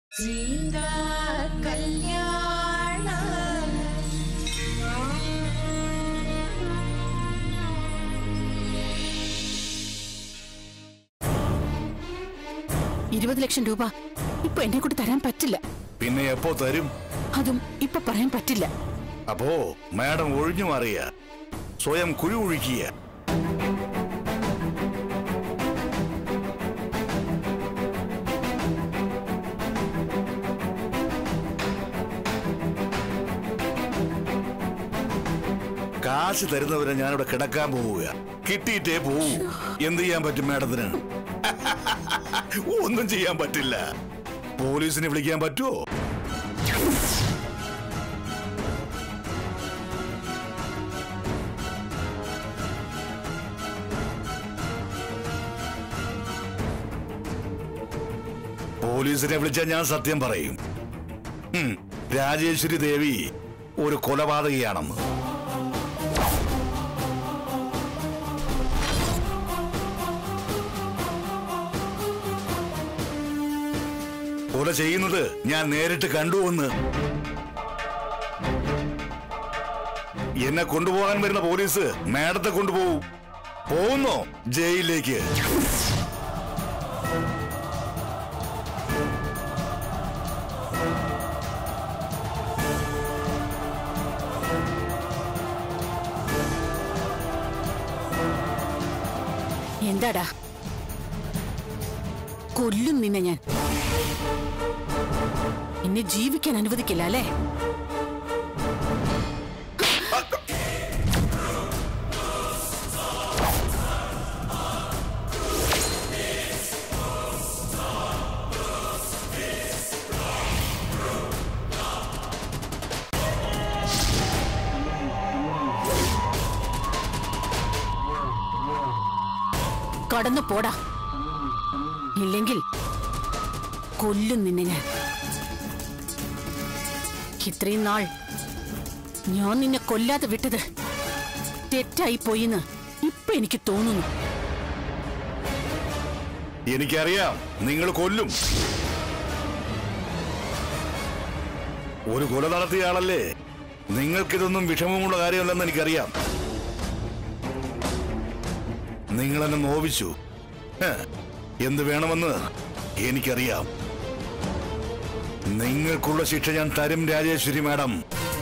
സീതാ കല്യാണ ഇരുപത് ലക്ഷം രൂപ ഇപ്പൊ എന്നെ കൊണ്ട് തരാൻ പറ്റില്ല പിന്നെ എപ്പോ തരും അതും ഇപ്പൊ പറയാൻ പറ്റില്ല അപ്പോ മാഡം ഒഴിഞ്ഞു മാറിയ സ്വയം കുഴി ഒഴിക്കുക കാശ് തരുന്നവരെ ഞാനിവിടെ കിടക്കാൻ പോവുക കിട്ടിയിട്ടേ പോവൂ എന്ത് ചെയ്യാൻ പറ്റും മാഡത്തിന് ഒന്നും ചെയ്യാൻ പറ്റില്ല പോലീസിനെ വിളിക്കാൻ പറ്റുമോ പോലീസിനെ വിളിച്ചാൽ ഞാൻ സത്യം പറയും ഉം, രാജേശ്വരി ദേവി ഒരു കൊലപാതകയാണെന്ന് കൊല ചെയ്യുന്നത് ഞാൻ നേരിട്ട് കണ്ടുവെന്ന് എന്നെ കൊണ്ടുപോകാൻ വരുന്ന പോലീസ് മാഡത്തെ കൊണ്ടുപോകും പോകുന്നോ ജയിലിലേക്ക് എന്താടാ കൊല്ലും നിന്നെ ഞാൻ എന്നെ ജീവിക്കാൻ അനുവദിക്കില്ല അല്ലേ കടന്നു പോടാ ഇല്ലെങ്കിൽ കൊല്ലും നിന്നെ ഞാൻ ഇത്രയും നാൾ ഞാൻ നിന്നെ കൊല്ലാതെ വിട്ടത് തെറ്റായി പോയിന്ന് ഇപ്പൊ എനിക്ക് തോന്നുന്നു എനിക്കറിയാം നിങ്ങൾ കൊല്ലും ഒരു കൊല നടത്തിയ ആളല്ലേ നിങ്ങൾക്കിതൊന്നും വിഷമമുള്ള കാര്യമല്ലെന്ന് എനിക്കറിയാം നിങ്ങൾ എന്നെ നോവിച്ചു ഹ്, എന്ത് വേണമെന്ന് എനിക്കറിയാം നിങ്ങൾക്കുള്ള ശിക്ഷ ഞാൻ തരും രാജേശ്വരി മാഡം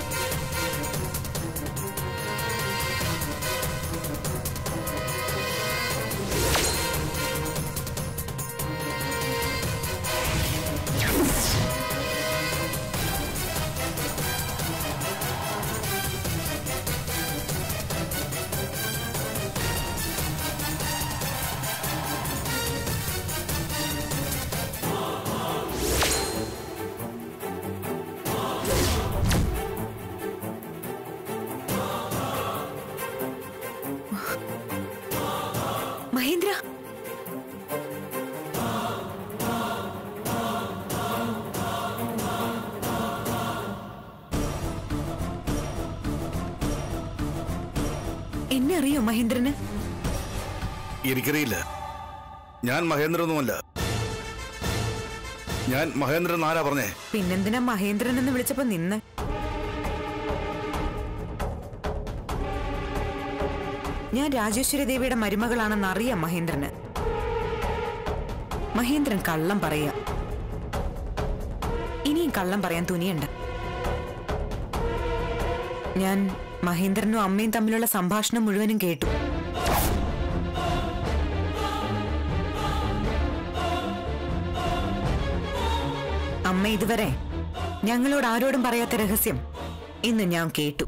മഹേന്ദ്ര എന്നെ അറിയോ മഹേന്ദ്രന് എനിക്കറിയില്ല ഞാൻ മഹേന്ദ്രനൊന്നുമല്ല ഞാൻ മഹേന്ദ്രൻ ആരാ പറഞ്ഞേ പിന്നെന്തിനാ മഹേന്ദ്രൻ എന്ന് വിളിച്ചപ്പോ നിന്ന് ഞാൻ രാജേശ്വരി ദേവിയുടെ മരുമകളാണെന്ന് അറിയാം മഹേന്ദ്രന് മഹേന്ദ്രൻ കള്ളം പറയാ ഇനിയും കള്ളം പറയാൻ തുനിയണ്ട ഞാൻ മഹേന്ദ്രനും അമ്മയും തമ്മിലുള്ള സംഭാഷണം മുഴുവനും കേട്ടു അമ്മ ഇതുവരെ ഞങ്ങളോട് ആരോടും പറയാത്ത രഹസ്യം ഇന്ന് ഞാൻ കേട്ടു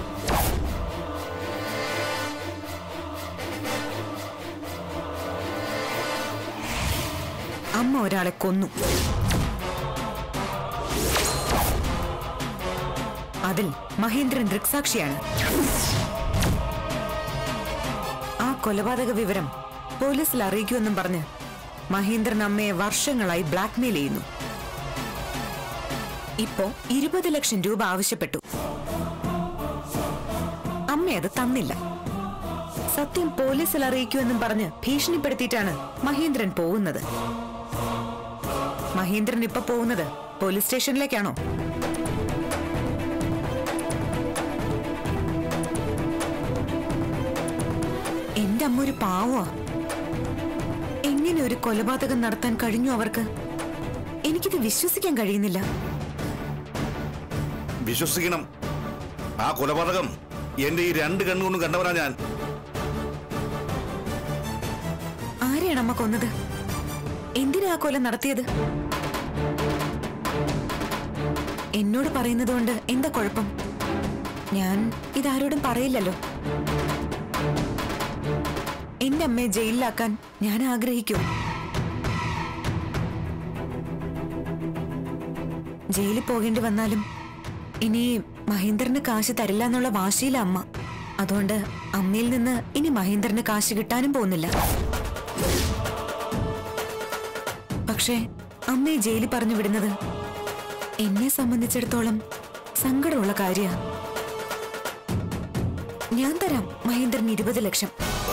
അമ്മ ഒരാളെ കൊന്നു അതിൽ മഹേന്ദ്രൻ ദൃക്സാക്ഷിയാണ് ആ കൊലപാതക വിവരം പോലീസിൽ അറിയിക്കുമെന്നും പറഞ്ഞ് മഹേന്ദ്രൻ അമ്മയെ വർഷങ്ങളായി ബ്ലാക്ക്മെയിൽ ചെയ്യുന്നു ഇപ്പോ ഇരുപത് ലക്ഷം രൂപ ആവശ്യപ്പെട്ടു അമ്മ അത് തന്നില്ല സത്യം പോലീസിൽ അറിയിക്കുമെന്നും പറഞ്ഞ് ഭീഷണിപ്പെടുത്തിയിട്ടാണ് മഹേന്ദ്രൻ പോകുന്നത് മഹേന്ദ്രൻ ഇപ്പൊ പോകുന്നത് പോലീസ് സ്റ്റേഷനിലേക്കാണോ എന്റെ അമ്മ ഒരു പാവാ എങ്ങനെ ഒരു കൊലപാതകം നടത്താൻ കഴിഞ്ഞു അവർക്ക് എനിക്കിത് വിശ്വസിക്കാൻ കഴിയുന്നില്ല വിശ്വസിക്കണം ആ കൊലപാതകം എന്റെ ഈ രണ്ട് കണ്ണുകൊണ്ടും കണ്ടവനാ ഞാൻ ആരെയാണ് അമ്മ കൊന്നത് എന്തിനാ ആ കൊല നടത്തിയത് എന്നോട് പറയുന്നത് കൊണ്ട് എന്താ കുഴപ്പം ഞാൻ ഇതാരോടും പറയില്ലല്ലോ എന്റെ അമ്മയെ ജയിലിലാക്കാൻ ഞാൻ ആഗ്രഹിക്കൂ ജയിലിൽ പോകേണ്ടി വന്നാലും ഇനി മഹേന്ദ്രന് കാശ് തരില്ല എന്നുള്ള വാശിയില അമ്മ അതുകൊണ്ട് അമ്മയിൽ നിന്ന് ഇനി മഹേന്ദ്രന് കാശ് കിട്ടാനും പോകുന്നില്ല പക്ഷേ അമ്മയെ ജയിലിൽ പറഞ്ഞു വിടുന്നത് എന്നെ സംബന്ധിച്ചിടത്തോളം സങ്കടമുള്ള കാര്യ ഞാൻ തരാം മഹേന്ദ്രന് ഇരുപത് ലക്ഷം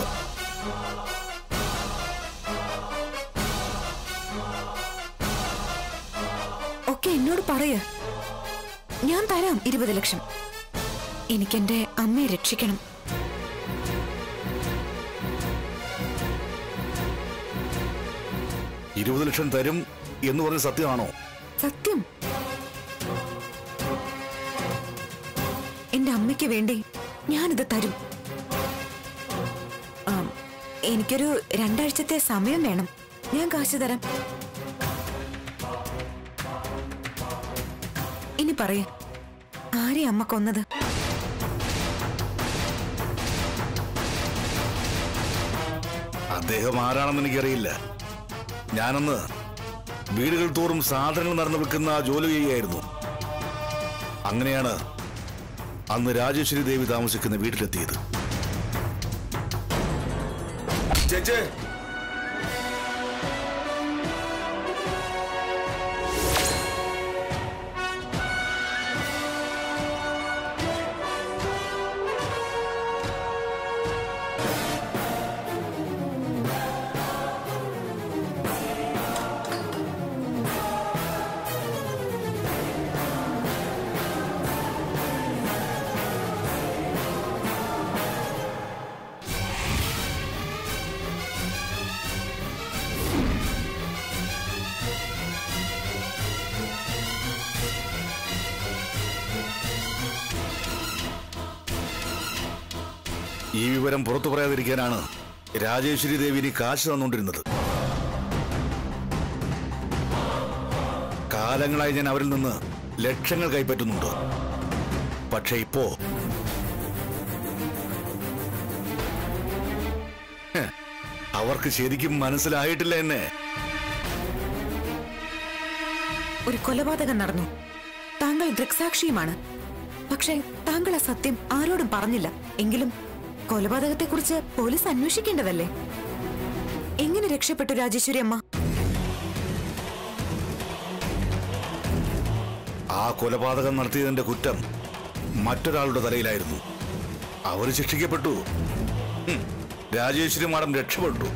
ഒക്കെ എന്നോട് പറയ ഞാൻ തരാം ഇരുപത് ലക്ഷം എനിക്കെന്റെ അമ്മയെ രക്ഷിക്കണം ഇരുപത് ലക്ഷം തരും എന്ന് പറഞ്ഞ സത്യമാണോ സത്യം എന്റെ അമ്മയ്ക്ക് വേണ്ടി ഞാനിത് തരും ആം, എനിക്കൊരു രണ്ടാഴ്ചത്തെ സമയം വേണം ഞാൻ കാശ് തരാം ഇനി പറയ ആരെ അമ്മ കൊന്നത് അദ്ദേഹം ആരാണെന്ന് എനിക്കറിയില്ല ഞാനന്ന് വീടുകൾ തോറും സാധനങ്ങൾ നടന്നു വിൽക്കുന്ന ആ ജോലി ചെയ്യുകയായിരുന്നു അങ്ങനെയാണ് അന്ന് രാജേശ്വരി ദേവി താമസിക്കുന്ന വീട്ടിലെത്തിയത് ചേച്ചേ ഈ വിവരം പുറത്തു പറയാതിരിക്കാനാണ് രാജേശ്വരി ദേവിന് കാശ് തന്നുകൊണ്ടിരുന്നത് കാലങ്ങളായി ഞാൻ അവരിൽ നിന്ന് ലക്ഷങ്ങൾ കൈപ്പറ്റുന്നുണ്ട് പക്ഷെ ഇപ്പോ ഹ്, അവർക്ക് ശരിക്കും മനസ്സിലായിട്ടില്ല എന്നെ ഒരു കൊലപാതകം നടന്നു താങ്കൾ ദൃക്സാക്ഷിയുമാണ് പക്ഷേ താങ്കൾ ആ സത്യം ആരോടും പറഞ്ഞില്ല എങ്കിലും കൊലപാതകത്തെക്കുറിച്ച് പോലീസ് അന്വേഷിക്കേണ്ടതല്ലേ എങ്ങനെ രക്ഷപ്പെട്ടു രാജേശ്വരി അമ്മ ആ കൊലപാതകം നടത്തിയതിന്റെ കുറ്റം മറ്റൊരാളുടെ തലയിലായിരുന്നു അവർ ശിക്ഷിക്കപ്പെട്ടു ഹും, രാജേശ്വരി മാഡം രക്ഷപ്പെട്ടു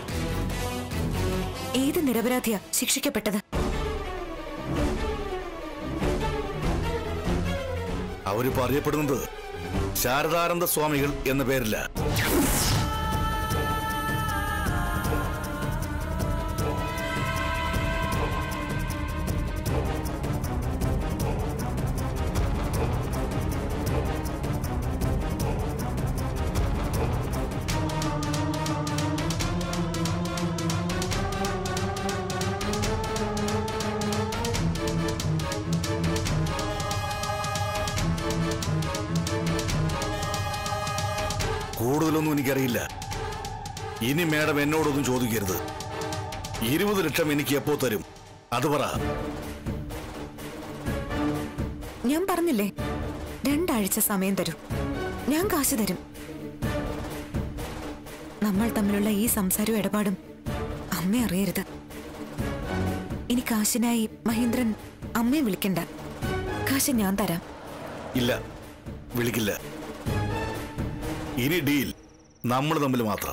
ഏത് നിരപരാധിയാ ശിക്ഷിക്കപ്പെട്ടത് അവരിപ്പോ അറിയപ്പെടുന്നത് ശാരദാനന്ദ സ്വാമികൾ എന്ന പേരില്ല കൂടുതലൊന്നും എനിക്കറിയില്ല ഇനി മേഡം എന്നോടൊന്നും ചോദിക്കരുത് ഇരുപത് ലക്ഷം എനിക്ക് എപ്പോ തരും അത് പറ ഞാൻ പറഞ്ഞില്ലേ രണ്ടാഴ്ച സമയം തരും ഞാൻ കാശ് തരും നമ്മൾ തമ്മിലുള്ള ഈ സംസാരവും ഇടപാടും അമ്മ അറിയരുത് ഇനി കാശിനായി മഹേന്ദ്രൻ അമ്മയെ വിളിക്കണ്ട കാശ് ഞാൻ തരാം ഇല്ല വിളിക്കില്ല ഇനി ഡീൽ നമ്മൾ തമ്മിൽ മാത്രം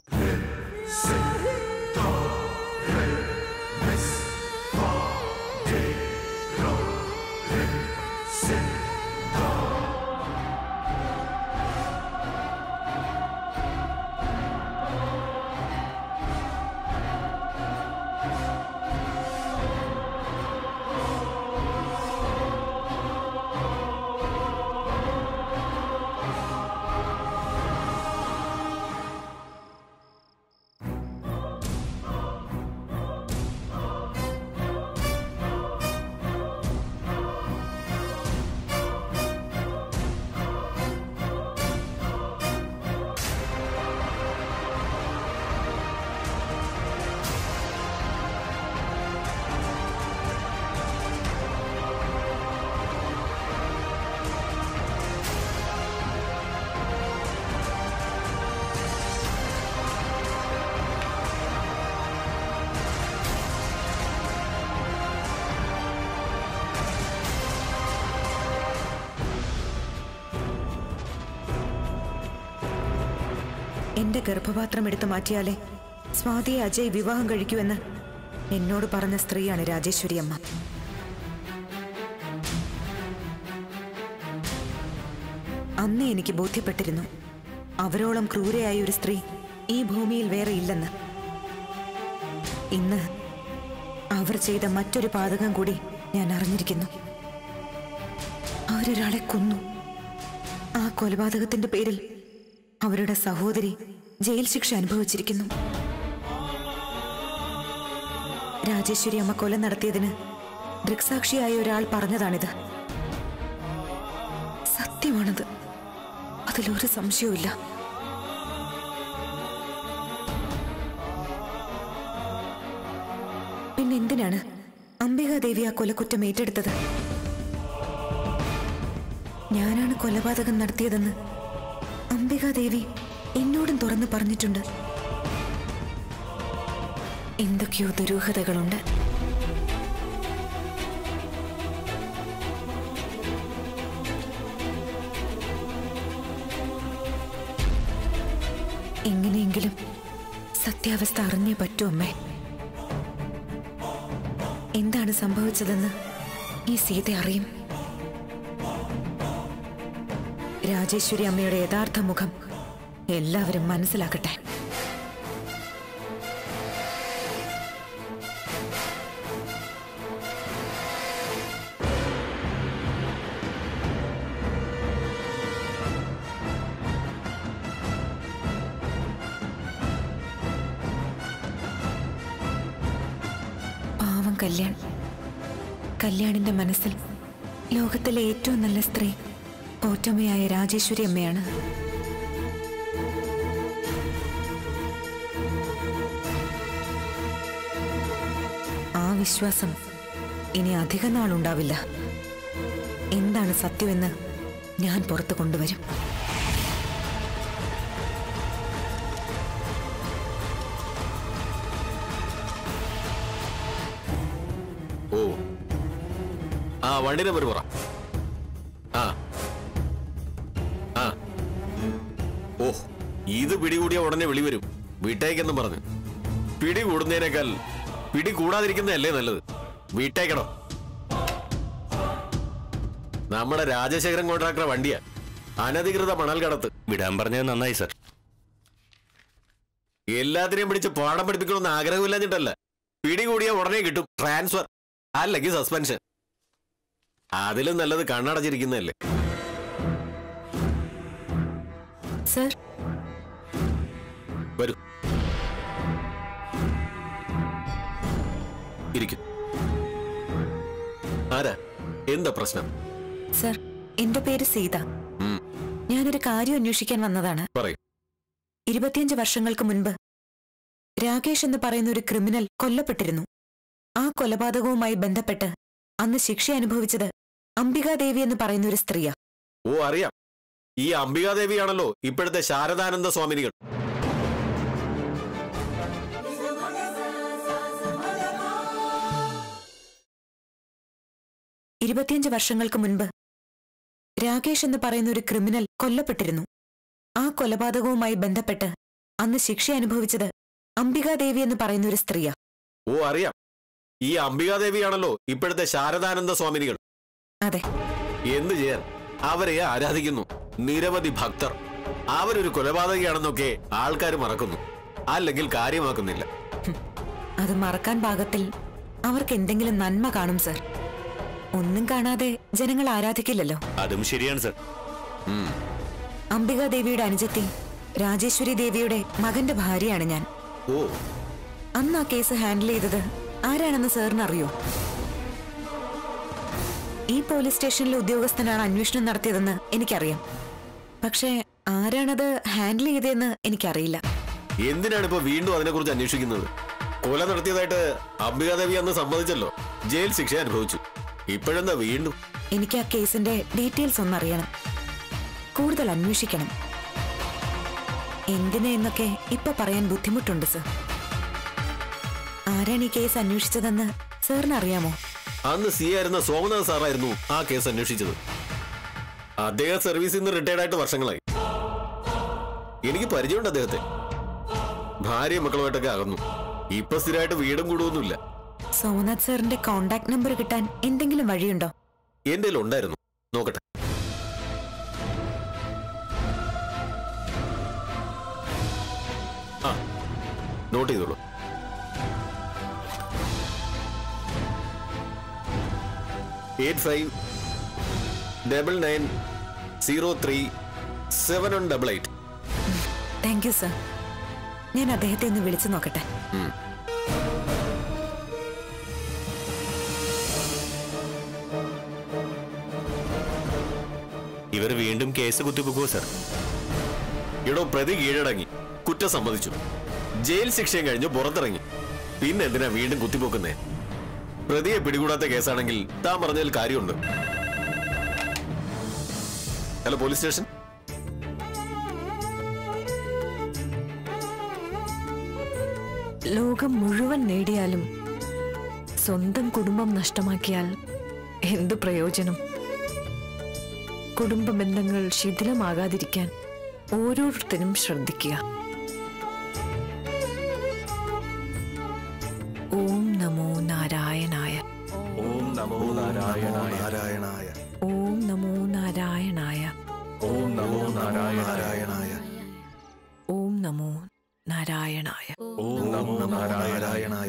എന്റെ ഗർഭപാത്രം എടുത്തു മാറ്റിയാലേ സ്വാതിയെ അജയ് വിവാഹം കഴിക്കുമെന്ന് എന്നോട് പറഞ്ഞ സ്ത്രീയാണ് രാജേശ്വരി അമ്മ അന്നേ എനിക്ക് ബോധ്യപ്പെട്ടിരുന്നു അവരോളം ക്രൂരയായ ഒരു സ്ത്രീ ഈ ഭൂമിയിൽ വേറെ ഇല്ലെന്ന് ഇന്ന് അവർ ചെയ്ത മറ്റൊരു പാതകം കൂടി ഞാൻ അറിഞ്ഞിരിക്കുന്നു അവരൊരാളെ കൊന്നു ആ കൊലപാതകത്തിന്റെ പേരിൽ അവരുടെ സഹോദരി ജയിൽ ശിക്ഷ അനുഭവിച്ചിരിക്കുന്നു രാജേശ്വരി അമ്മ കൊല നടത്തിയതിന് ദൃക്സാക്ഷിയായ ഒരാൾ പറഞ്ഞതാണിത് സത്യമാണത് അതിലൊരു സംശയവുമില്ല പിന്നെ എന്തിനാണ് അംബികാദേവി ആ കൊലക്കുറ്റം ഏറ്റെടുത്തത് ഞാനാണ് കൊലപാതകം നടത്തിയതെന്ന് അംബികാദേവി എന്നോടും തുറന്നു പറഞ്ഞിട്ടുണ്ട് എന്തൊക്കെയോ ദുരൂഹതകളുണ്ട് എങ്ങനെയെങ്കിലും സത്യാവസ്ഥ അറിഞ്ഞേ പറ്റൂ അമ്മേ എന്താണ് സംഭവിച്ചതെന്ന് ഈ സീത അറിയും രാജേശ്വരി അമ്മയുടെ യഥാർത്ഥ മുഖം എല്ലാവരും മനസ്സിലാക്കട്ടെ പാവം കല്യാൺ കല്യാണിന്റെ മനസ്സിൽ ലോകത്തിലെ ഏറ്റവും നല്ല സ്ത്രീ പോറ്റമ്മയായ രാജേശ്വരി അമ്മയാണ് ആ വിശ്വാസം ഇനി അധിക നാളുണ്ടാവില്ല എന്താണ് സത്യമെന്ന് ഞാൻ പുറത്തു കൊണ്ടുവരും ഓ ആ വണ്ടി നമ്പർ പറ ആ ആ ഓ ഇത് പിടികൂടിയ ഉടനെ വിളി വരും വീട്ടേക്കെന്നും പറഞ്ഞു പിടി കൂടുന്നതിനേക്കാൾ പിടി കൂടാതിരിക്കുന്നതല്ലേ നല്ലത് വീട്ടേക്കണോ നമ്മുടെ രാജശേഖരൻ കോൺട്രാക്ടറെ വണ്ടിയാ അനധികൃത മണൽ കടത്ത് വിടാൻ പറഞ്ഞത് നന്നായി സർ എല്ലാത്തിനെയും പിടിച്ച് പാഠം പഠിപ്പിക്കണമെന്ന് ആഗ്രഹമില്ലാഞ്ഞിട്ടല്ല പിടി കൂടിയ ഉടനെ കിട്ടും ട്രാൻസ്ഫർ അല്ലെങ്കിൽ സസ്പെൻഷൻ അതിലും നല്ലത് കണ്ണടച്ചിരിക്കുന്നതല്ലേ സർ വരൂ ഇരിക്കും ആരാ എന്താ പ്രശ്നം സർ എന്റെ പേര് സീത ഉം, ഞാനൊരു കാര്യം അന്വേഷിക്കാൻ വന്നതാണ് പറയൂ ഇരുപത്തിയഞ്ച് വർഷങ്ങൾക്ക് മുൻപ് രാകേഷ് എന്ന് പറയുന്ന ഒരു ക്രിമിനൽ കൊല്ലപ്പെട്ടിരുന്നു ആ കൊലപാതകവുമായി ബന്ധപ്പെട്ട് അന്ന് ശിക്ഷ അനുഭവിച്ചത് അംബികാദേവി എന്ന് പറയുന്ന ഒരു സ്ത്രീയാ ഓ അറിയാം ഈ അംബികാദേവിയാണല്ലോ ഇപ്പോഴത്തെ ശാരദാനന്ദ സ്വാമിനികൾ ഇരുപത്തിയഞ്ച് വർഷങ്ങൾക്ക് മുൻപ് രാകേഷ് എന്ന് പറയുന്ന ഒരു ക്രിമിനൽ കൊല്ലപ്പെട്ടിരുന്നു ആ കൊലപാതകവുമായി ബന്ധപ്പെട്ട് അന്ന് ശിക്ഷ അനുഭവിച്ചത് അംബികാദേവി എന്ന് പറയുന്ന ഒരു സ്ത്രീയാ ഓ അറിയാം ഈ അംബികാദേവിയാണല്ലോ ഇപ്പോഴത്തെ ശാരദാനന്ദ സ്വാമിനികൾ അതെ എന്തു ചെയ്യാൻ അവരെ ആരാധിക്കുന്നു നിരവധി ഭക്തർ അവരൊരു കൊലപാതകയാണെന്നൊക്കെ ആൾക്കാർ മറക്കുന്നു അല്ലെങ്കിൽ കാര്യമാക്കുന്നില്ല അത് മറക്കാൻ പാകത്തിൽ അവർക്ക് എന്തെങ്കിലും നന്മ കാണും സർ ഒന്നും കാണാതെ ജനങ്ങൾ ആരാധിക്കില്ലല്ലോ അതും ശരിയാണ് സർ ഉം. അംബികാദേവിയുടെ അനുജത്തി രാജേശ്വരി ദേവിയുടെ മകന്റെ ഭാര്യയാണ് ഞാൻ ഓ അന്ന് ആ കേസ് ഹാൻഡിൽ ചെയ്തത് ആരാണെന്ന് സാറിന് അറിയോ ഈ പോലീസ് സ്റ്റേഷനിലെ ഉദ്യോഗസ്ഥനാണ് അന്വേഷണം നടത്തിയതെന്ന് എനിക്കറിയാം പക്ഷേ ആരാണത് ഹാൻഡിൽ ചെയ്തതെന്ന് എനിക്കറിയില്ല എന്തിനാണ് ഇപ്പൊ വീണ്ടും അതിനെക്കുറിച്ച് അന്വേഷിക്കുന്നത് കൊല നടത്തിയതായിട്ട് അംബികാദേവി അന്ന് സമ്മതിച്ചല്ലോ ജയിൽ ശിക്ഷ അനുഭവിച്ചു ഇപ്പോഴെന്താ വീണ്ടും എനിക്ക് ആ കേസിന്റെ ഡീറ്റെയിൽസ് ഒന്നറിയണം കൂടുതൽ അന്വേഷിക്കണം എന്തിനെ എന്നൊക്കെ ഇപ്പൊ പറയാൻ ബുദ്ധിമുട്ടുണ്ട് സർ ആരാണ് ഈ കേസ് അന്വേഷിച്ചതെന്ന് സാറിന് അറിയാമോ അന്ന് സി ആയിരുന്ന സോമനാഥ് സാറായിരുന്നു ആ കേസ് അന്വേഷിച്ചത് അദ്ദേഹം സർവീസിൽ നിന്ന് റിട്ടയർഡ് ആയിട്ട് വർഷങ്ങളായി എനിക്ക് പരിചയമുണ്ട് അദ്ദേഹത്തെ ഭാര്യയും മക്കളുമായിട്ടൊക്കെ അകന്നു ഇപ്പൊ സ്ഥിരമായിട്ട് വീടും കൂടുവൊന്നുമില്ല സോമനാഥ് സാറിന്റെ കോണ്ടാക്ട് നമ്പർ കിട്ടാൻ എന്തെങ്കിലും വഴിയുണ്ടോ എന്റെ ഉണ്ടായിരുന്നു നോക്കട്ടെ ആ നോട്ട് ചെയ്തോളൂ eight five double nine zero three seven one double eight thank you sir ഞാൻ അദ്ദേഹത്തെ ഒന്ന് വിളിച്ചു നോക്കട്ടെ ഇവർ വീണ്ടും കേസ് കുത്തിപ്പൊക്കുമോ സർ ഇടോ പ്രതി കീഴടങ്ങി കുറ്റം സമ്മതിച്ചു ജയിൽ ശിക്ഷയും കഴിഞ്ഞ് പുറത്തിറങ്ങി പിന്നെ എന്തിനാ വീണ്ടും കുത്തിപ്പോക്കുന്നേ പ്രതിയെ പിടികൂടാത്ത കേസാണെങ്കിൽ താൻ പറഞ്ഞതിൽ കാര്യമുണ്ട് ഹലോ പോലീസ് സ്റ്റേഷൻ ലോകം മുഴുവൻ നേടിയാലും സ്വന്തം കുടുംബം നഷ്ടമാക്കിയാൽ എന്തു പ്രയോജനം കുടുംബ ബന്ധങ്ങൾ ശിഥിലമാകാതിരിക്കാൻ ഓരോരുത്തരും ശ്രദ്ധിക്കുക ഓം നമോ നാരായണായ ഓം നമോ നാരായണായ നാരായണായ ഓം നമോ നാരായണായ ഓം നമോ നാരായണായ ഓം നമോ നാരായണായ ഓം നമോ നാരായണായ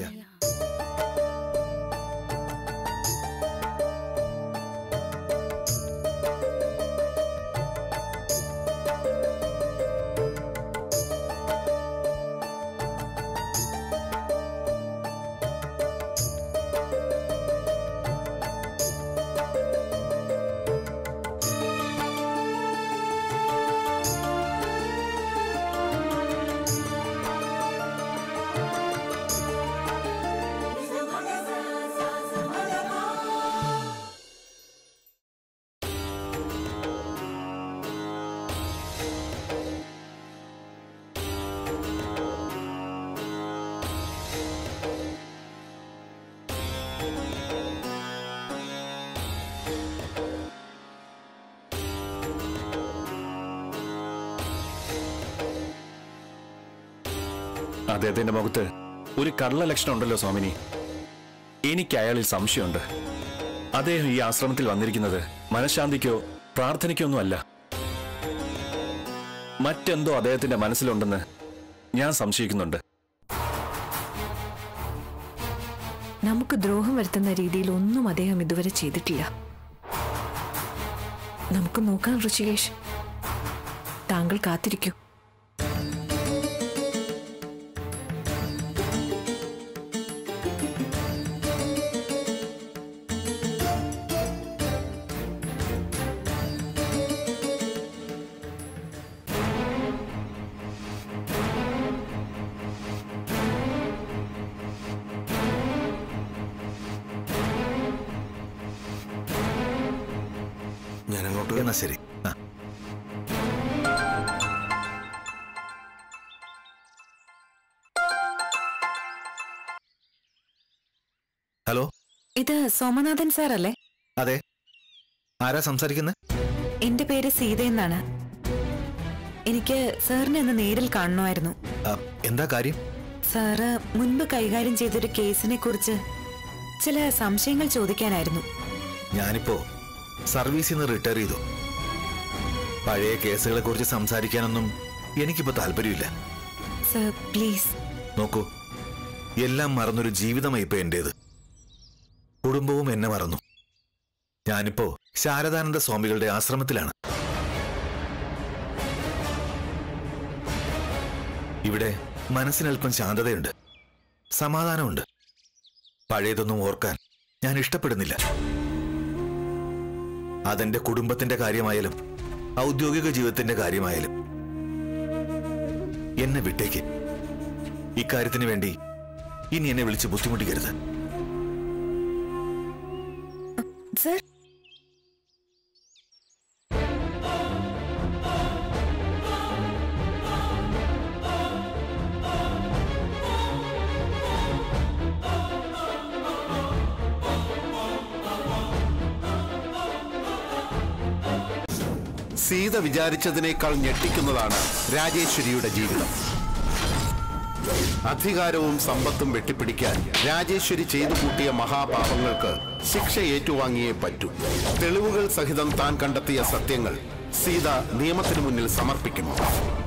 അദ്ദേഹത്തിന്റെ മുഖത്ത് ഒരു കള്ള ലക്ഷണം ഉണ്ടല്ലോ സ്വാമിനി എനിക്ക് അയാളിൽ സംശയമുണ്ട് അദ്ദേഹം ഈ ആശ്രമത്തിൽ വന്നിരിക്കുന്നത് മനഃശാന്തിക്കോ പ്രാർത്ഥനയ്ക്കോ ഒന്നുമല്ല മറ്റെന്തോ അദ്ദേഹത്തിന്റെ മനസ്സിലുണ്ടെന്ന് ഞാൻ സംശയിക്കുന്നുണ്ട് നമുക്ക് ദ്രോഹം വരുത്തുന്ന രീതിയിൽ ഒന്നും അദ്ദേഹം ഇതുവരെ ചെയ്തിട്ടില്ല നമുക്ക് നോക്കാം ഋഷികേഷ് താങ്കൾ കാത്തിരിക്കൂ ഞാൻ അങ്ങോട്ട് എന്നാ ശരി ആ. ഹലോ ഇത് സോമനാഥൻ സാർ അല്ലേ അതെ ആരാ സംസാരിക്കുന്നത് എന്റെ പേര് സീത എന്നാണ് എനിക്ക് സാറിനെ ഒന്ന് നേരിൽ കാണണമായിരുന്നു എന്താ കാര്യം സാറ് മുൻപ് കൈകാര്യം ചെയ്തൊരു കേസിനെ കുറിച്ച് ചില സംശയങ്ങൾ ചോദിക്കാനായിരുന്നു ഞാനിപ്പോ സർവീസിൽ നിന്ന് റിട്ടയർ ചെയ്തു പഴയ കേസുകളെ കുറിച്ച് സംസാരിക്കാനൊന്നും എനിക്കിപ്പോ താല്പര്യമില്ല സർ പ്ലീസ് നോക്കൂ എല്ലാം മറന്നൊരു ജീവിതമായി ഇപ്പൊ എന്റേത് കുടുംബവും എന്നെ മറന്നു ഞാനിപ്പോ ശാരദാനന്ദ സ്വാമികളുടെ ആശ്രമത്തിലാണ് ഇവിടെ മനസ്സിനല്പം ശാന്തതയുണ്ട് സമാധാനമുണ്ട് പഴയതൊന്നും ഓർക്കാൻ ഞാൻ ഇഷ്ടപ്പെടുന്നില്ല അതെന്റെ കുടുംബത്തിന്റെ കാര്യമായാലും ഔദ്യോഗിക ജീവിതത്തിന്റെ കാര്യമായാലും എന്നെ വിട്ടേക്ക് ഇക്കാര്യത്തിന് വേണ്ടി ഇനി എന്നെ വിളിച്ച് ബുദ്ധിമുട്ടിക്കരുത് സർ സീത വിചാരിച്ചതിനേക്കാൾ ഞെട്ടിക്കുന്നതാണ് രാജേശ്വരിയുടെ ജീവിതം അധികാരവും സമ്പത്തും വെട്ടിപ്പിടിക്കാൻ രാജേശ്വരി ചെയ്തു കൂട്ടിയ മഹാപാപങ്ങൾക്ക് ശിക്ഷ ഏറ്റുവാങ്ങിയേ പറ്റൂ തെളിവുകൾ സഹിതം താൻ കണ്ടെത്തിയ സത്യങ്ങൾ സീത നിയമത്തിനു മുന്നിൽ സമർപ്പിക്കുന്നു